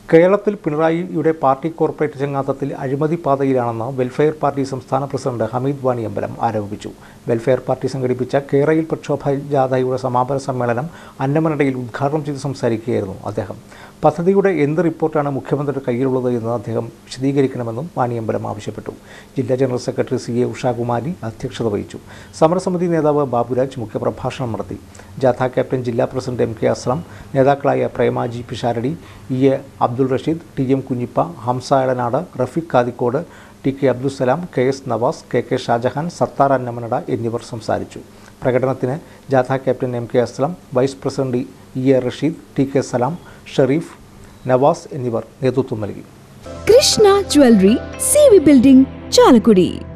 കേരളത്തിൽ പിണറായിയുടെ party corporate ചങ്ങാത്തത്തിൽ അഴിമതി പാതയിലാണെന്ന് വെൽഫെയർ പാർട്ടി സംസ്ഥാന പ്രസിഡന്റ് ഹമീദ് വാണി അമ്പലം ആരോപിച്ചു വെൽഫെയർ പാർട്ടി സംഘടിപ്പിച്ച കേരയിൽ പ്രക്ഷോഭ ജാഥയുടെ സമാപന സമ്മേളനം അന്നമനടയിൽ ഉദ്ഘാടനം ചെയ്ത് സംസാരിക്കുകയായിരുന്നു അദ്ദേഹം പദ്ധതിയുടെ എന്ത് റിപ്പോർട്ടാണ് മുഖ്യമന്ത്രിയുടെ കയ്യിലുള്ളത് എന്ന് അദ്ദേഹം വിശദീകരിക്കണമെന്നും വാണിയമ്പലം ആവശ്യപ്പെട്ടു ജില്ലാ general secretary C A Ushakumari അധ്യക്ഷത വഹിച്ചു സമരസമിതി നേതാവ് ബാബുരാജ് മുഖ്യപ്രഭാഷണം നടത്തി ജാഥ ക്യാപ്റ്റൻ ജില്ലാ പ്രസിഡന്റ് എം കെ അസ്ലം നേതാക്കളായ Premaji Pisharody E A Abdul Rasheed T M Kunhippa Hamza Edanad Rafeeq Kathikode T K Abdussalam K S Navas K K Shajahan Sathar Annamanada എന്നിവർ സംസാരിച്ചു പ്രകടനത്തിന് ജാഥ captain M K Aslam vice president E A Rasheed T K Salam Shereef Navas എന്നിവർ നേതൃത്വം നൽകി Krishna jewellery C V building Chalakudy